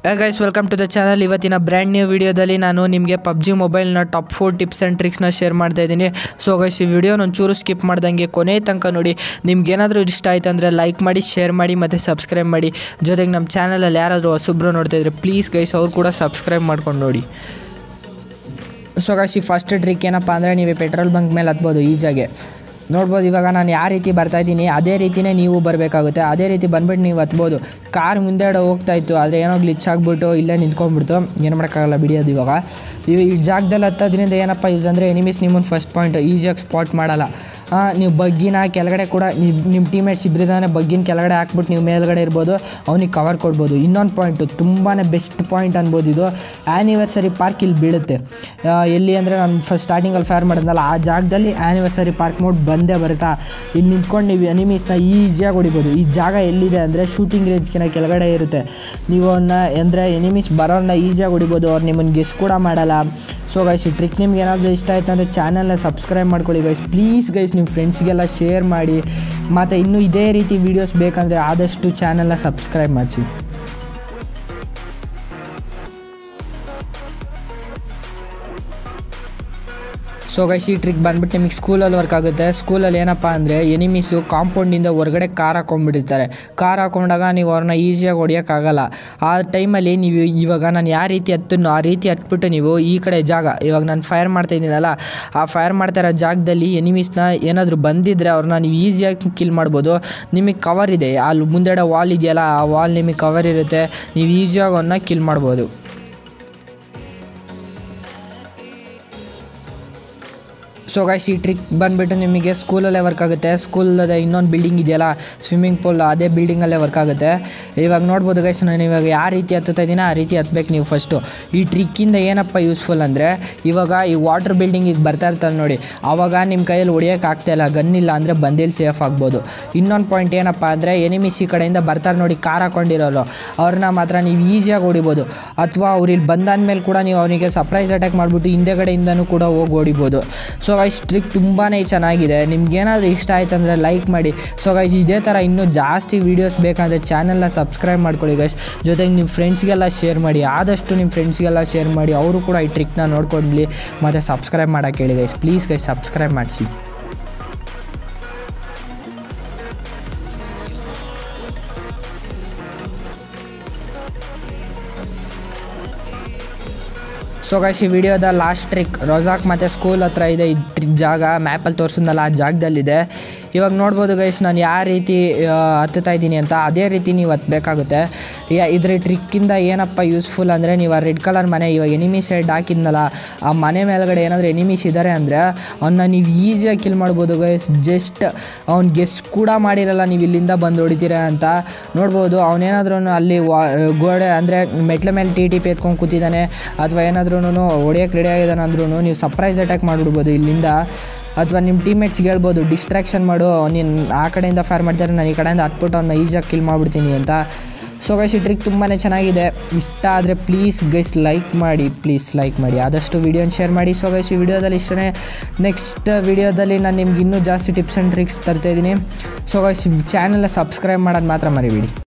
guys welcome to the channel ಇವತ್ತಿನ brand new ವಿಡಿಯೋದಲ್ಲಿ ನಾನು ನಿಮಗೆ ಪಬ್ಜಿ ಮೊಬೈಲ್ನ ಟಾಪ್ ಫೋರ್ ಟಿಪ್ಸ್ ಆ್ಯಂಡ್ ಟ್ರಿಕ್ಸ್ನ ಶೇರ್ ಮಾಡ್ತಾ ಇದ್ದೀನಿ ಸೊ ಗೈಸ್ ಈ ವಿಡಿಯೋನ ಒಂಚೂರು ಸ್ಕಿಪ್ ಮಾಡ್ದಂಗೆ ಕೊನೆ ತನಕ ನೋಡಿ ನಿಮ್ಗೆ ಏನಾದರೂ ಇಷ್ಟ ಆಯ್ತು ಅಂದರೆ ಲೈಕ್ ಮಾಡಿ ಶೇರ್ ಮಾಡಿ ಮತ್ತು ಸಬ್ಸ್ಕ್ರೈಬ್ ಮಾಡಿ ಜೊತೆಗೆ ನಮ್ಮ ಚಾನಲಲ್ಲಿ ಯಾರಾದರೂ ಹೊಸಬ್ರು ನೋಡ್ತಾ ಇದ್ರೆ ಪ್ಲೀಸ್ ಗೈಸ್ ಅವ್ರು ಕೂಡ ಸಬ್ಸ್ಕ್ರೈಬ್ ಮಾಡ್ಕೊಂಡು ನೋಡಿ ಸೊ ಗೈಸ್ ಈ ಫಸ್ಟ್ ಟ್ರಿಕ್ ಏನಪ್ಪ ಅಂದರೆ ನೀವು ಪೆಟ್ರೋಲ್ ಬಂಕ್ ಮೇಲೆ ಹತ್ಬೋದು ಈಸಿಯಾಗೆ ನೋಡ್ಬೋದು ಇವಾಗ ನಾನು ಯಾವ ರೀತಿ ಬರ್ತಾ ಇದ್ದೀನಿ ಅದೇ ರೀತಿಯೇ ನೀವು ಬರಬೇಕಾಗುತ್ತೆ ಅದೇ ರೀತಿ ಬಂದ್ಬಿಟ್ಟು ನೀವು ಹತ್ಬೋದು ಕಾರ್ ಮುಂದೆಡೆ ಹೋಗ್ತಾ ಇತ್ತು ಆದರೆ ಏನೋ ಗ್ಲಿಚ್ ಆಗಿಬಿಟ್ಟು ಇಲ್ಲೇ ನಿಂತ್ಕೊಂಡ್ಬಿಡ್ತು ಏನು ಮಾಡೋಕ್ಕಾಗಲ್ಲ ಬಿಡಿಯೋದು ಇವಾಗ ಇವು ಈ ಜಾಗದಲ್ಲಿ ಹತ್ತೋದ್ರಿಂದ ಏನಪ್ಪ ಯೂಸ್ ಅಂದರೆ ಎನಿಮೀಸ್ ನಿಮ್ಮನ್ನು ಫಸ್ಟ್ ಪಾಯಿಂಟ್ ಈಸಿಯಾಗಿ ಸ್ಪಾಟ್ ಮಾಡಲ್ಲ ಆ, ನೀವು ಬಗ್ಗಿನ ಕೆಳಗಡೆ ಕೂಡ ನೀವು ನಿಮ್ಮ ಟೀಮೇಟ್ಸ್ ಇಬ್ಬರಿದ್ದಾನೆ ಬಗ್ಗಿನ ಕೆಳಗಡೆ ಹಾಕ್ಬಿಟ್ಟು ನೀವು ಮೇಲ್ಗಡೆ ಇರ್ಬೋದು ಅವ್ನಿಗೆ ಕವರ್ ಕೊಡ್ಬೋದು ಇನ್ನೊಂದು ಪಾಯಿಂಟು ತುಂಬಾ ಬೆಸ್ಟ್ ಪಾಯಿಂಟ್ ಅನ್ಬೋದು ಇದು ಆ್ಯನಿವರ್ಸರಿ ಪಾರ್ಕ್ ಇಲ್ಲಿ ಬೀಳುತ್ತೆ ಆ, ಎಲ್ಲಿ ಅಂದರೆ ನಾನು ಫಸ್ಟ್ ಸ್ಟಾರ್ಟಿಂಗಲ್ಲಿ ಫೇರ್ ಮಾಡಿದ್ನಲ್ಲ ಆ ಜಾಗದಲ್ಲಿ ಆ್ಯನಿವರ್ಸರಿ ಪಾರ್ಕ್ ಮೋಡ್ ಬಂದೇ ಬರುತ್ತಾ ಇಲ್ಲಿ ನಿಂತ್ಕೊಂಡು ನೀವು ಎನಿಮೀಸ್ನ ಈಸಿಯಾಗಿ ಹೊಡಿಬೋದು ಈ ಜಾಗ ಎಲ್ಲಿದೆ ಅಂದರೆ ಶೂಟಿಂಗ್ ರೇಂಜ್ಗಿನ ಕೆಳಗಡೆ ಇರುತ್ತೆ ನೀವು ಅವನ್ನ ಅಂದರೆ ಎನಿಮೀಸ್ ಬರೋನ್ನ ಈಸಿಯಾಗಿ ಹೊಡಿಬೋದು ಅವ್ರು ನಿಮ್ಮನ್ನು ಗೆಸ್ ಕೂಡ ಮಾಡಲ್ಲ ಸೊ ಗೈಸ್ ಈ ಟ್ರಿಕ್ ನಿಮ್ಗೆ ಏನಾದರೂ ಇಷ್ಟ ಆಯ್ತು ಅಂದರೆ ಚಾನಲ್ನ ಸಬ್ಸ್ಕ್ರೈಬ್ ಮಾಡ್ಕೊಳ್ಳಿ ಗೈಸ್ ಪ್ಲೀಸ್ ಗೈಸ್ ನಿಮ್ಮ ಫ್ರೆಂಡ್ಸ್ಗೆಲ್ಲ ಶೇರ್ ಮಾಡಿ ಮತ್ತು ಇನ್ನೂ ಇದೇ ರೀತಿ ವೀಡಿಯೋಸ್ ಬೇಕಂದರೆ ಆದಷ್ಟು ಚಾನಲ್ನ ಸಬ್ಸ್ಕ್ರೈಬ್ ಮಾಡಿಸಿ ಸೊ ಗೈಸ್ ಈ ಟ್ರಿಕ್ ಬಂದ್ಬಿಟ್ಟು ನಿಮಗೆ ಸ್ಕೂಲಲ್ಲಿ ವರ್ಕ್ ಆಗುತ್ತೆ ಸ್ಕೂಲಲ್ಲಿ ಏನಪ್ಪ ಅಂದರೆ ಎನಿಮೀಸು ಕಾಂಪೌಂಡಿಂದ ಹೊರಗಡೆ ಕಾರ್ ಹಾಕೊಂಡ್ಬಿಟ್ಟಿರ್ತಾರೆ ಕಾರ್ ಹಾಕೊಂಡಾಗ ನೀವು ಅವ್ರನ್ನ ಈಸಿಯಾಗಿ ಹೊಡಿಯೋಕ್ಕಾಗಲ್ಲ ಆ ಟೈಮಲ್ಲಿ ನೀವು ಇವಾಗ ನಾನು ಯಾವ ರೀತಿ ಹತ್ತನೋ ಆ ರೀತಿ ಹತ್ಬಿಟ್ಟು ನೀವು ಈ ಕಡೆ ಜಾಗ ಇವಾಗ ನಾನು ಫೈರ್ ಮಾಡ್ತಾ ಇದ್ದೀನಲ್ಲ ಆ ಫೈರ್ ಮಾಡ್ತಾ ಇರೋ ಜಾಗದಲ್ಲಿ ಎನಿಮೀಸ್ನ ಏನಾದರೂ ಬಂದಿದ್ದರೆ ಅವ್ರನ್ನ ನೀವು ಈಸಿಯಾಗಿ ಕಿಲ್ ಮಾಡ್ಬೋದು ನಿಮಗೆ ಕವರ್ ಇದೆ ಅಲ್ಲಿ ಮುಂದೆಡೆ ವಾಲ್ ಇದೆಯಲ್ಲ ಆ ವಾಲ್ ನಿಮಗೆ ಕವರ್ ಇರುತ್ತೆ ನೀವು ಈಸಿಯಾಗಿ ಅವನ್ನ ಕಿಲ್ ಮಾಡ್ಬೋದು ಸೊ ಗೈಸ್ ಈ ಟ್ರಿಕ್ ಬಂದುಬಿಟ್ಟು ನಿಮಗೆ ಸ್ಕೂಲಲ್ಲೇ ವರ್ಕ್ ಆಗುತ್ತೆ ಸ್ಕೂಲದ ಇನ್ನೊಂದು ಬಿಲ್ಡಿಂಗ್ ಇದೆಯಲ್ಲ ಸ್ವಿಮ್ಮಿಂಗ್ ಪೂಲ್ ಅದೇ ಬಿಲ್ಡಿಂಗಲ್ಲೇ ವರ್ಕ್ ಆಗುತ್ತೆ ಇವಾಗ ನೋಡ್ಬೋದು ಗೈಸ್ ನಾನು ಇವಾಗ ಯಾವ ರೀತಿ ಹತ್ತುತ್ತಾ ಇದ್ದೀನೋ ಆ ರೀತಿ ಹತ್ಬೇಕು ನೀವು ಫಸ್ಟು ಈ ಟ್ರಿಕ್ಕಿಂದ ಏನಪ್ಪ ಯೂಸ್ಫುಲ್ ಅಂದರೆ ಇವಾಗ ಈ ವಾಟರ್ ಬಿಲ್ಡಿಂಗಿಗೆ ಬರ್ತಾ ಇರ್ತಾರೆ ನೋಡಿ ಆವಾಗ ನಿಮ್ಮ ಕೈಯಲ್ಲಿ ಹೊಡಿಯೋಕೆ ಆಗ್ತಾಯಿಲ್ಲ ಗನ್ನಿಲ್ಲ ಅಂದರೆ ಬಂದಿಲ್ಲಿ ಸೇಫ್ ಆಗ್ಬೋದು ಇನ್ನೊಂದು ಪಾಯಿಂಟ್ ಏನಪ್ಪ ಅಂದರೆ ಎನಿಮಿಸ್ ಈ ಕಡೆಯಿಂದ ಬರ್ತಾರೆ ನೋಡಿ ಕಾರ್ ಹಾಕೊಂಡಿರೋರು ಅವ್ರನ್ನ ಮಾತ್ರ ನೀವು ಈಸಿಯಾಗಿ ಹೊಡಿಬೋದು ಅಥವಾ ಅವ್ರು ಇಲ್ಲಿ ಬಂದಾದ್ಮೇಲೆ ಕೂಡ ನೀವು ಅವನಿಗೆ ಸರ್ಪ್ರೈಸ್ ಅಟ್ಯಾಕ್ ಮಾಡಿಬಿಟ್ಟು ಹಿಂದೆಗಡೆಯಿಂದನೂ ಕೂಡ ಹೋಗಿ ಹೊಡಿಬೋದು ಸೊ ಗೈಸ್ ಟ್ರಿಕ್ ತುಂಬಾ ಚೆನ್ನಾಗಿದೆ ನಿಮ್ಗೇನಾದರೂ ಇಷ್ಟ ಆಯ್ತು ಅಂದರೆ ಲೈಕ್ ಮಾಡಿ ಸೊ ಗೈಸ್ ಇದೇ ಥರ ಇನ್ನೂ ಜಾಸ್ತಿ ವೀಡಿಯೋಸ್ ಬೇಕಂದರೆ ಚಾನಲ್ನ ಸಬ್ಸ್ಕ್ರೈಬ್ ಮಾಡ್ಕೊಳ್ಳಿ ಗೈಸ್ ಜೊತೆಗೆ ನಿಮ್ಮ ಫ್ರೆಂಡ್ಸ್ಗೆಲ್ಲ ಶೇರ್ ಮಾಡಿ ಆದಷ್ಟು ನಿಮ್ಮ ಫ್ರೆಂಡ್ಸ್ಗೆಲ್ಲ ಶೇರ್ ಮಾಡಿ ಅವರು ಕೂಡ ಈ ಟ್ರಿಕ್ನ ನೋಡ್ಕೊಳ್ಳಿ ಮತ್ತು ಸಬ್ಸ್ಕ್ರೈಬ್ ಮಾಡೋಕ್ಕೆ ಹೇಳಿ ಗೈಸ್ ಪ್ಲೀಸ್ ಗೈಸ್ ಸಬ್ಸ್ಕ್ರೈಬ್ ಮಾಡಿಸಿ ಸೊ ಗೈಸ್ ಈ ವಿಡಿಯೋದ ಲಾಸ್ಟ್ ಟ್ರಿಕ್ ರೊಜಾಕ್ ಮತ್ತು ಸ್ಕೂಲ್ ಹತ್ರ ಇದೆ ಈ ಟ್ರಿಕ್ ಜಾಗ ಮ್ಯಾಪಲ್ಲಿ ತೋರಿಸಿದ್ನಲ್ಲ ಆ ಜಾಗದಲ್ಲಿದೆ ಇವಾಗ ನೋಡ್ಬೋದು ಗೈಸ್ ನಾನು ಯಾವ ರೀತಿ ಆ, ಹತ್ತುತ್ತಾ ಇದ್ದೀನಿ ಅಂತ ಅದೇ ರೀತಿ ನೀವು ಹತ್ಬೇಕಾಗುತ್ತೆ ಯಾ- ಇದ್ರ ಟ್ರಿಕ್ಕಿಂದ ಏನಪ್ಪ ಯೂಸ್ಫುಲ್ ಅಂದರೆ ನೀವು ಆ ರೆಡ್ ಕಲರ್ ಮನೆ ಇವಾಗ ಎನಿಮಿ ಸೈಡ್ ಹಾಕಿದ್ನಲ್ಲ ಆ ಮನೆ ಮೇಲ್ಗಡೆ ಏನಾದರೂ ಎನಿಮೀಸ್ ಇದ್ದಾರೆ ಅಂದರೆ ಅವನ್ನ ನೀವು ಈಸಿಯಾಗಿ ಕಿಲ್ ಮಾಡ್ಬೋದು ಗೈಸ್ ಜಸ್ಟ್ ಅವ್ನು ಗೆಸ್ ಕೂಡ ಮಾಡಿರಲ್ಲ ನೀವು ಇಲ್ಲಿಂದ ಬಂದು ಹೊಡಿತೀರ ಅಂತ ನೋಡ್ಬೋದು ಅವನೇನಾದ್ರೂ ಅಲ್ಲಿ ವಾ ಗೋಡೆ ಅಂದರೆ ಮೆಟ್ಲ ಮೇಲೆ ಟಿ ಟಿ ಪಿ ಎತ್ಕೊಂಡು ಕೂತಿದ್ದಾನೆ ಅಥವಾ ಏನಾದ್ರೂ ಹೊಡಿಯೋಕೆ ರೆಡಿ ಆಗಿದ್ದಾನೆ ಅಂದ್ರೂ ನೀವು ಸರ್ಪ್ರೈಸ್ ಅಟ್ಯಾಕ್ ಮಾಡಿಬಿಡ್ಬೋದು ಇಲ್ಲಿಂದ ಅಥವಾ ನಿಮ್ಮ ಟೀಮೇಟ್ಸ್ಗೆ ಹೇಳ್ಬೋದು ಡಿಸ್ಟ್ರಾಕ್ಷನ್ ಮಾಡು ನೀನು ಆ ಕಡೆಯಿಂದ ಫೈರ್ ಮಾಡ್ತಾರೆ ನಾನು ಈ ಕಡೆಯಿಂದ ಹತ್ಬಿಟ್ಟು ಅವ್ನ ಈಸಿಯಾಗಿ ಕಿಲ್ ಮಾಡಿಬಿಡ್ತೀನಿ ಅಂತ ಸೊ ಗೈಸ್ ಈ ಟ್ರಿಕ್ ತುಂಬಾ ಚೆನ್ನಾಗಿದೆ ಇಷ್ಟ ಆದರೆ ಪ್ಲೀಸ್ ಗೈಸ್ ಲೈಕ್ ಮಾಡಿ ಪ್ಲೀಸ್ ಲೈಕ್ ಮಾಡಿ ಆದಷ್ಟು ವೀಡಿಯೋನ ಶೇರ್ ಮಾಡಿ ಸೊ ಗೈಸ್ ಈ ವಿಡಿಯೋದಲ್ಲಿ ಇಷ್ಟೇ ನೆಕ್ಸ್ಟ್ ವಿಡಿಯೋದಲ್ಲಿ ನಾನು ನಿಮ್ಗೆ ಇನ್ನೂ ಜಾಸ್ತಿ ಟಿಪ್ಸ್ ಆ್ಯಂಡ್ ಟ್ರಿಕ್ಸ್ ತರ್ತಾಯಿದ್ದೀನಿ ಸೊ ಗೈಸ್ ಚಾನಲ್ನ ಸಬ್ಸ್ಕ್ರೈಬ್ ಮಾಡೋದು ಮಾತ್ರ ಮರಿಬೇಡಿ